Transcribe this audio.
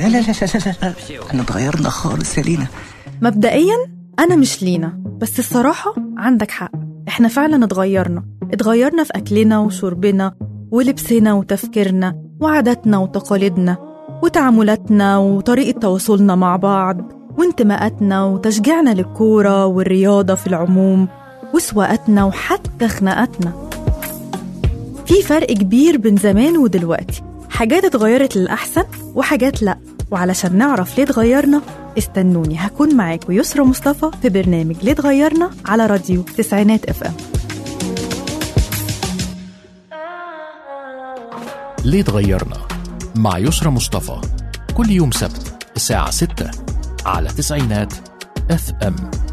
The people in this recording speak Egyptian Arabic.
لا لا لا لا لا, لا. احنا اتغيرنا خالص يا لينا مبدئيا أنا مش لينا بس الصراحة عندك حق إحنا فعلا اتغيرنا اتغيرنا في أكلنا وشربنا ولبسنا وتفكيرنا وعاداتنا وتقاليدنا وتعاملاتنا وطريقة تواصلنا مع بعض وانتماءاتنا وتشجيعنا للكورة والرياضة في العموم وسواقاتنا وحتى خناقاتنا في فرق كبير بين زمان ودلوقتي حاجات اتغيرت للأحسن وحاجات لأ وعلشان نعرف ليه اتغيرنا استنوني هكون معاكم يسرا مصطفى في برنامج ليه اتغيرنا على راديو تسعينات اف ام ليه اتغيرنا مع يسرى مصطفى كل يوم سبت الساعة 6 على تسعينات اف ام